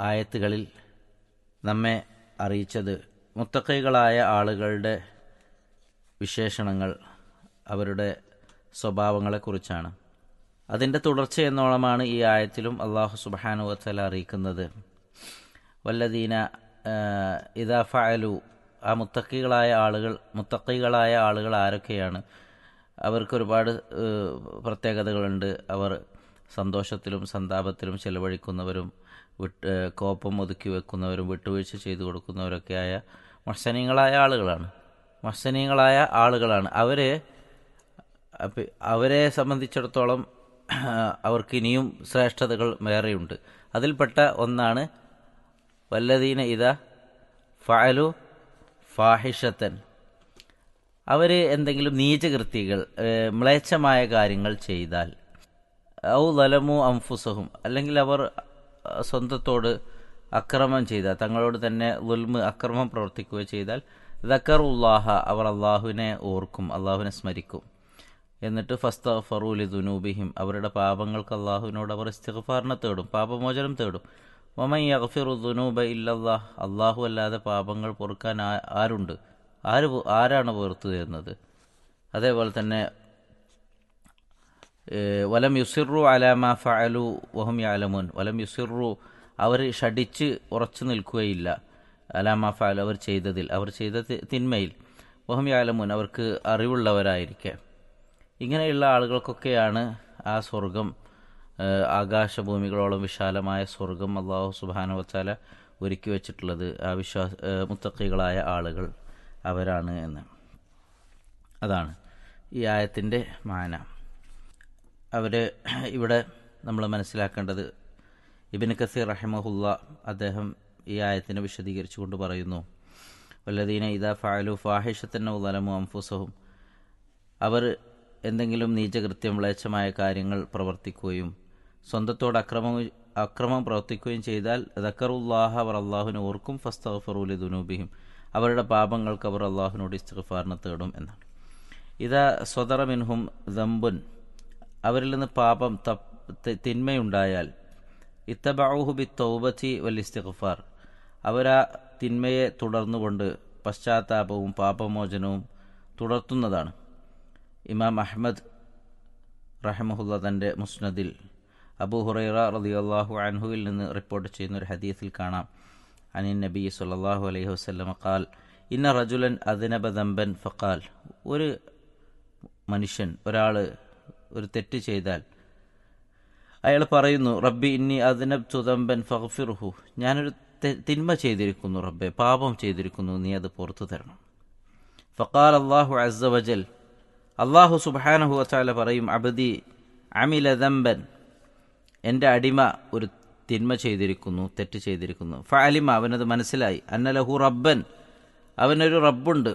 ആയത്തുകളിൽ നമ്മെ അറിയിച്ചത് മുത്തക്കൈകളായ ആളുകളുടെ വിശേഷണങ്ങൾ അവരുടെ സ്വഭാവങ്ങളെക്കുറിച്ചാണ് അതിൻ്റെ തുടർച്ച എന്നോളമാണ് ഈ ആയത്തിലും അള്ളാഹു സുബാനു വത്തല അറിയിക്കുന്നത് വല്ലദീന ഇതാ ഫഅലു ആ മുത്തക്കികളായ ആളുകൾ മുത്തക്കികളായ ആളുകൾ ആരൊക്കെയാണ് അവർക്ക് ഒരുപാട് ഏഹ്, പ്രത്യേകതകളുണ്ട് അവർ സന്തോഷത്തിലും സന്താപത്തിലും ചെലവഴിക്കുന്നവരും വിട്ട് ഏഹ്, കോപം ഒതുക്കി വെക്കുന്നവരും വിട്ടുവീഴ്ച ചെയ്തു കൊടുക്കുന്നവരൊക്കെയായ മത്സനീയങ്ങളായ ആളുകളാണ് മത്സനീയങ്ങളായ ആളുകളാണ് അവരെ അപ്പ- അവരെ സംബന്ധിച്ചിടത്തോളം അവർക്ക് ഇനിയും ശ്രേഷ്ഠതകൾ വേറെയുണ്ട് അതിൽപ്പെട്ട ഒന്നാണ് വല്ലദീന ഇത ഫഅലു ഫാഹിഷത്തൻ അവർ എന്തെങ്കിലും നീചകൃത്യങ്ങൾ ഏഹ്, മ്ലേച്ഛമായ കാര്യങ്ങൾ ചെയ്താൽ ഔ ലലമു അംഫുസഹും അല്ലെങ്കിൽ അവർ അഹ്, സ്വന്തത്തോട് അക്രമം ചെയ്താൽ തങ്ങളോട് തന്നെ ലുൽമ് അക്രമം പ്രവർത്തിക്കുകയോ ചെയ്താൽ ദക്കറുല്ലാഹ അവർ അള്ളാഹുവിനെ ഓർക്കും അള്ളാഹുവിനെ സ്മരിക്കും എന്നിട്ട് ഫസ്ത ഫറൂലി ദുനൂബിഹിം അവരുടെ പാപങ്ങൾക്ക് അള്ളാഹുവിനോട് അവർ ഇസ്തിഗ്ഫാറിനെ തേടും പാപമോചനം തേടും ഒമൻ യഗ്ഫിറു ദുനൂബ ഇല്ലല്ലാഹ് അള്ളാഹു അല്ലാതെ പാപങ്ങൾ പൊറുക്കാൻ ആ- ആരുണ്ട് ആര് പൊ- ആരാണ് പുറത്തു തരുന്നത് അതേപോലെ തന്നെ ഏഹ്, വലം യുസിറു അലാമ ഫഅലു വഹും യാലമുൻ വലം യുസിറു അവർ ഷടിച്ച് ഉറച്ചു നിൽക്കുകയില്ല അലാമ ഫഅലു അവർ ചെയ്തതിൽ അവർ ചെയ്ത തി- തിന്മയിൽ വഹും യാലമുൻ അവർക്ക് അറിവുള്ളവരായിരിക്കെ ഇങ്ങനെയുള്ള ആളുകൾക്കൊക്കെയാണ് ആ സ്വർഗം ഏഹ്, ആകാശഭൂമികളോളം വിശാലമായ സ്വർഗം അള്ളാഹു സുബാന വച്ചാല ഒരുക്കി വെച്ചിട്ടുള്ളത് ആ വിശ്വാസ ഏഹ്, മുത്തക്കികളായ ആളുകൾ അവരാണ് എന്ന് അതാണ് ഈ ആയത്തിൻ്റെ മാന അവർ ഇവിടെ നമ്മൾ മനസ്സിലാക്കേണ്ടത് ഇബിൻ കസീർ റഹിമഹുല്ല അദ്ദേഹം ഈ ആയത്തിനെ വിശദീകരിച്ചുകൊണ്ട് പറയുന്നു വല്ലദീന ഇദാ ഫഅലു ഫാഹിഷത്തന്നെ ഉലമു അംഫുസഹും അവർ എന്തെങ്കിലും നീചകൃത്യം മ്ലേച്ഛമായ കാര്യങ്ങൾ പ്രവർത്തിക്കുകയും സ്വന്തത്തോട് അക്രമം അക്രമം പ്രവർത്തിക്കുകയും ചെയ്താൽ ദക്കറുല്ലാഹ അവർ അള്ളാഹുവിനെ ഓർക്കും ഫസ്തഫറൂലി ദുനൂബിഹിം അവരുടെ പാപങ്ങൾക്ക് അവർ അള്ളാഹുവിനോട് ഇസ്തിഗ്ഫാറിനെ തേടും എന്നാണ് ഇതാ സ്വതറ മിൻഹും ദമ്പുൻ അവരിൽ നിന്ന് പാപം തപ്പ് തി- തിന്മയുണ്ടായാൽ ഇത്തബാഹു ബി തൗബത്തി വൽ ഇസ്തിഗ്ഫാർ അവരാ തിന്മയെ തുടർന്നുകൊണ്ട് പശ്ചാത്താപവും പാപമോചനവും തുടർത്തുന്നതാണ് ഇമാം അഹ്മദ് റഹമഹുല്ല തൻ്റെ മുസ്നദിൽ അബൂ ഹുറൈറ റളിയല്ലാഹു അൻഹുവിൽ നിന്ന് റിപ്പോർട്ട് ചെയ്യുന്ന ഒരു ഹദീസിൽ കാണാം അനിൻ നബി സല്ലല്ലാഹു അലൈഹി വസല്ലമ ഖാൽ ഇന്ന റജുലൻ അദ്നബ ദമ്പൻ ഫഖാൽ ഒരു മനുഷ്യൻ ഒരാൾ ഒരു തെറ്റ് ചെയ്താൽ അയാൾ പറയുന്നു റബ്ബി ഇന്നി അദ്നബ് തുതമ്പൻ ഫഗ്ഫിർഹു ഞാനൊരു തെ- തിന്മ ചെയ്തിരിക്കുന്നു റബ്ബെ പാപം ചെയ്തിരിക്കുന്നു നീ അത് പുറത്തു തരണം ഫഖാൽ അള്ളാഹു അസ്സ വജൽ അള്ളാഹു സുബ്ഹാനഹു വതആല പറയും അബദി അമില ദമ്പൻ എൻ്റെ അടിമ ഒരു തിന്മ ചെയ്തിരിക്കുന്നു തെറ്റ് ചെയ്തിരിക്കുന്നു ഫഅലിമ അവനത് മനസ്സിലായി അന്നലഹു റബ്ബൻ അവനൊരു റബ്ബുണ്ട്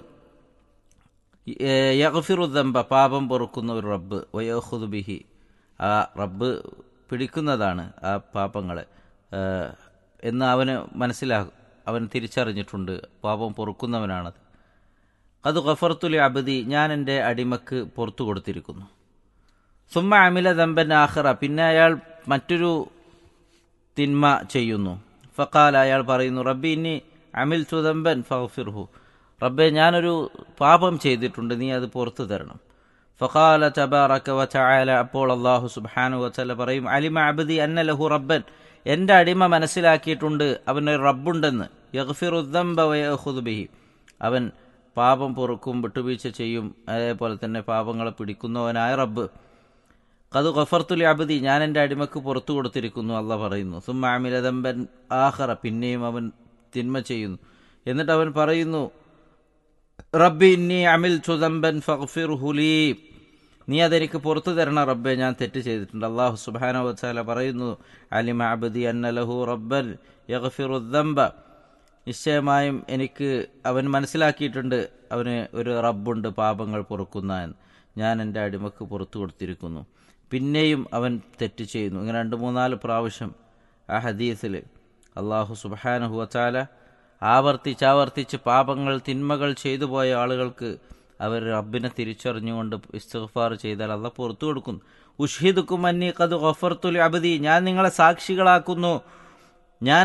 യഗ്ഫിറുദ്ദംബ പാപം പൊറുക്കുന്ന ഒരു റബ്ബ് വയഹുദ് ബിഹി ആ റബ്ബ് പിടിക്കുന്നതാണ് ആ പാപങ്ങളെ ഏഹ്, എന്ന് അവന് മനസ്സിലാകും അവൻ തിരിച്ചറിഞ്ഞിട്ടുണ്ട് പാപം പൊറുക്കുന്നവനാണത് അത് ഗഫർത്തുലി അബദി ഞാൻ എൻ്റെ അടിമക്ക് പുറത്തു കൊടുത്തിരിക്കുന്നു സുമ്മ അമില ദമ്പൻ ആഖിറ പിന്നെ അയാൾ മറ്റൊരു തിന്മ ചെയ്യുന്നു ഫക്കാൽ അയാൾ പറയുന്നു റബ്ബി ഇനി അമിൽ സുദമ്പൻ ഫിർഹു റബ്ബെ ഞാനൊരു പാപം ചെയ്തിട്ടുണ്ട് നീ അത് പുറത്തു തരണം ഫഖാല തബാറക വതആല അപ്പോൾ അല്ലാഹു സുബ്ഹാനഹു വതആല പറയും അലിമ അബ്ദി അന്ന ലഹു റബ്ബൻ എൻ്റെ അടിമ മനസ്സിലാക്കിയിട്ടുണ്ട് അവനൊരു റബ്ബുണ്ടെന്ന് യഗ്ഫിറു ദംബ വയഖുദു ബിഹി അവൻ പാപം പൊറുക്കും വിട്ടുവീഴ്ച ചെയ്യും അതേപോലെ തന്നെ പാപങ്ങളെ പിടിക്കുന്നവനായ റബ്ബ് കത് ഗഫർത്തുലി അബദി ഞാൻ എൻ്റെ അടിമക്ക് പുറത്തു കൊടുത്തിരിക്കുന്നു അല്ല പറയുന്നു സുമ്മ അമിലദമ്പൻ ആഹറ പിന്നെയും അവൻ തിന്മ ചെയ്യുന്നു എന്നിട്ട് അവൻ പറയുന്നു റബ്ബി ഇന്നി അമിൽ ചുദമ്പൻ ഫഗ്ഫിർ ഹുലീ നീ അതെനിക്ക് പുറത്തു തരണം റബ്ബെ ഞാൻ തെറ്റ് ചെയ്തിട്ടുണ്ട് അള്ളാഹു സുബാന വച്ചാല പറയുന്നു അലിമ അബദി അന്നലഹു റബ്ബൻ യഗ്ഫിറുദ്ദംബ നിശ്ചയമായും എനിക്ക് അവൻ മനസ്സിലാക്കിയിട്ടുണ്ട് അവന് ഒരു റബ്ബുണ്ട് പാപങ്ങൾ പൊറുക്കുന്ന എന്ന് ഞാൻ എൻ്റെ അടിമക്ക് പുറത്തു കൊടുത്തിരിക്കുന്നു പിന്നെയും അവൻ തെറ്റ് ചെയ്യുന്നു ഇങ്ങനെ രണ്ട് മൂന്നാല് പ്രാവശ്യം ആ ഹദീസിൽ അള്ളാഹു സുബാനഹു വച്ചാല ആവർത്തിച്ചാവർത്തിച്ച് പാപങ്ങൾ തിന്മകൾ ചെയ്തു പോയ ആളുകൾക്ക് അവർ റബ്ബിനെ തിരിച്ചറിഞ്ഞുകൊണ്ട് ഇസ്തിഗ്ഫാർ ചെയ്താൽ അല്ല പുറത്തു കൊടുക്കുന്നു ഉഷ്ഹിദുക്കും അന്നി കത് ഗഫർത്തുൽ അബദി ഞാൻ നിങ്ങളെ സാക്ഷികളാക്കുന്നു